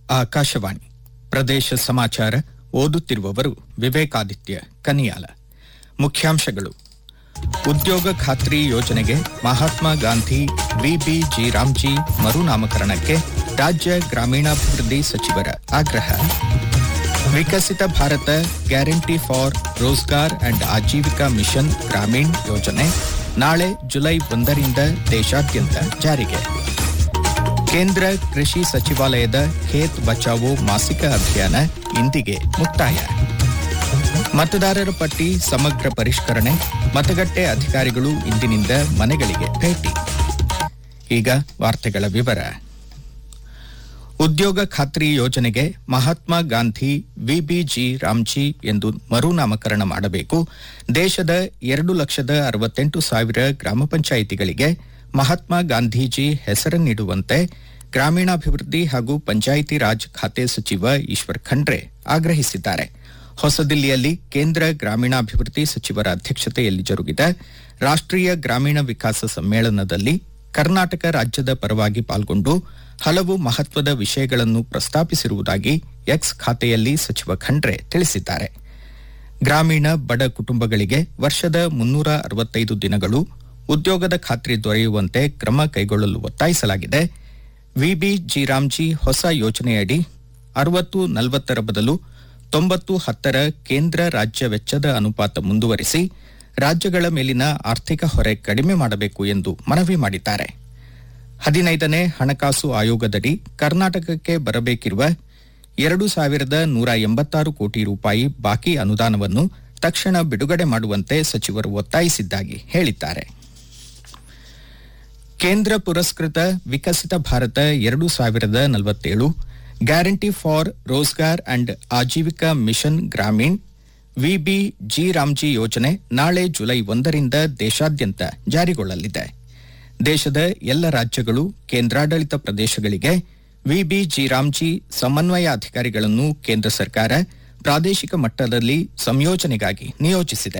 ಆಕಾಶವಾಣಿ ಪ್ರದೇಶ ಸಮಾಚಾರ ಓದುತ್ತಿರುವವರು ವಿವೇಕಾದಿತ್ಯ ಕನಿಯಾಲ ಮುಖ್ಯಾಂಶಗಳು ಉದ್ಯೋಗ ಖಾತ್ರಿ ಯೋಜನೆಗೆ ಮಹಾತ್ಮ ಗಾಂಧಿ ವಿಬಿಜಿ ರಾಮ್ಜಿ ಮರುನಾಮಕರಣಕ್ಕೆ ರಾಜ್ಯ ಗ್ರಾಮೀಣಾಭಿವೃದ್ಧಿ ಸಚಿವರ ಆಗ್ರಹ Viksit Bharat guarantee for Rozgar and Ajeevika mission Gramin ಯೋಜನೆ ನಾಳೆ ಜುಲೈ ಒಂದರಿಂದ ದೇಶಾದ್ಯಂತ ಜಾರಿಗೆ ಕೇಂದ್ರ ಕೃಷಿ ಸಚಿವಾಲಯದ ಖೇತ್ ಬಚಾವೋ ಮಾಸಿಕ ಅಭಿಯಾನ ಇಂದಿಗೆ ಮುಕ್ತಾಯ ಮತದಾರರ ಪಟ್ಟಿ ಸಮಗ್ರ ಪರಿಷ್ಕರಣೆ ಮತಗಟ್ಟೆ ಅಧಿಕಾರಿಗಳು ಇಂದಿನಿಂದ ಮನೆಗಳಿಗೆ ಭೇಟಿ ಈಗ ವಾರ್ತೆಗಳ ವಿವರ ಉದ್ಯೋಗ ಖಾತ್ರಿ ಯೋಜನೆಗೆ ಮಹಾತ್ಮ ಗಾಂಧಿ ವಿಬಿಜಿ ರಾಮ್ಜಿ ಎಂದು ಮರುನಾಮಕರಣ ಮಾಡಬೇಕು ದೇಶದ ಎರಡು ಲಕ್ಷದ ಅರವತ್ತೆಂಟು ಸಾವಿರ ಗ್ರಾಮ ಪಂಚಾಯಿತಿಗಳಿಗೆ ಮಹಾತ್ಮ ಗಾಂಧೀಜಿ ಹೆಸರನ್ನಿಡುವಂತೆ ಗ್ರಾಮೀಣಾಭಿವೃದ್ಧಿ ಹಾಗೂ ಪಂಚಾಯಿತಿ ರಾಜ್ ಖಾತೆ ಸಚಿವ ಈಶ್ವರ್ ಖಂಡ್ರೆ ಆಗ್ರಹಿಸಿದ್ದಾರೆ ಹೊಸದಿಲ್ಲಿಯಲ್ಲಿ ಕೇಂದ್ರ ಗ್ರಾಮೀಣಾಭಿವೃದ್ಧಿ ಸಚಿವರ ಅಧ್ಯಕ್ಷತೆಯಲ್ಲಿ ಜರುಗಿದ ರಾಷ್ಟ್ರೀಯ ಗ್ರಾಮೀಣ ವಿಕಾಸ ಸಮ್ಮೇಳನದಲ್ಲಿ ಕರ್ನಾಟಕ ರಾಜ್ಯದ ಪರವಾಗಿ ಪಾಲ್ಗೊಂಡು ಹಲವು ಮಹತ್ವದ ವಿಷಯಗಳನ್ನು ಪ್ರಸ್ತಾಪಿಸಿರುವುದಾಗಿ ಎಕ್ಸ್ ಖಾತೆಯಲ್ಲಿ ಸಚಿವ ಖಂಡ್ರೆ ತಿಳಿಸಿದ್ದಾರೆ ಗ್ರಾಮೀಣ ಬಡ ಕುಟುಂಬಗಳಿಗೆ ವರ್ಷದ ಮುನ್ನೂರ ಅರವತ್ತೈದು ದಿನಗಳು ಉದ್ಯೋಗದ ಖಾತ್ರಿ ದೊರೆಯುವಂತೆ ಕ್ರಮ ಕೈಗೊಳ್ಳಲು ಒತ್ತಾಯಿಸಲಾಗಿದೆ ವಿಬಿ ಜಿರಾಮ್ಜಿ ಹೊಸ ಯೋಜನೆಯಡಿ ಅರವತ್ತು ನಲವತ್ತರ ಬದಲು ತೊಂಬತ್ತು ಹತ್ತರ ಕೇಂದ್ರ ರಾಜ್ಯ ವೆಚ್ಚದ ಅನುಪಾತ ಮುಂದುವರಿಸಿ ರಾಜ್ಯಗಳ ಮೇಲಿನ ಆರ್ಥಿಕ ಹೊರೆ ಕಡಿಮೆ ಮಾಡಬೇಕು ಎಂದು ಮನವಿ ಮಾಡಿದ್ದಾರೆ ಹದಿನೈದನೇ ಹಣಕಾಸು ಆಯೋಗದಡಿ ಕರ್ನಾಟಕಕ್ಕೆ ಬರಬೇಕಿರುವ ಎರಡು ಸಾವಿರದ ನೂರ ಎಂಬತ್ತಾರು ಕೋಟಿ ರೂಪಾಯಿ ಬಾಕಿ ಅನುದಾನವನ್ನು ತಕ್ಷಣ ಬಿಡುಗಡೆ ಮಾಡುವಂತೆ ಸಚಿವರು ಒತ್ತಾಯಿಸಿದ್ದಾಗಿ ಹೇಳಿದ್ದಾರೆ ಕೇಂದ್ರ ಪುರಸ್ಕೃತ ವಿಕಸಿತ ಭಾರತ ಎರಡು ಸಾವಿರದ ನಲವತ್ತೇಳು guarantee for Rozgar and Ajeevika mission Gramin VB G Ramji ಯೋಜನೆ ನಾಳೆ ಜುಲೈ ಒಂದರಿಂದ ದೇಶಾದ್ಯಂತ ಜಾರಿಗೊಳ್ಳಲಿದೆ ದೇಶದ ಎಲ್ಲ ರಾಜ್ಯಗಳು ಕೇಂದ್ರಾಡಳಿತ ಪ್ರದೇಶಗಳಿಗೆ ವಿಬಿ ಜಿ ರಾಮ್ಜಿ ಸಮನ್ವಯ ಅಧಿಕಾರಿಗಳನ್ನು ಕೇಂದ್ರ ಸರ್ಕಾರ ಪ್ರಾದೇಶಿಕ ಮಟ್ಟದಲ್ಲಿ ಸಂಯೋಜನೆಗಾಗಿ ನಿಯೋಜಿಸಿದೆ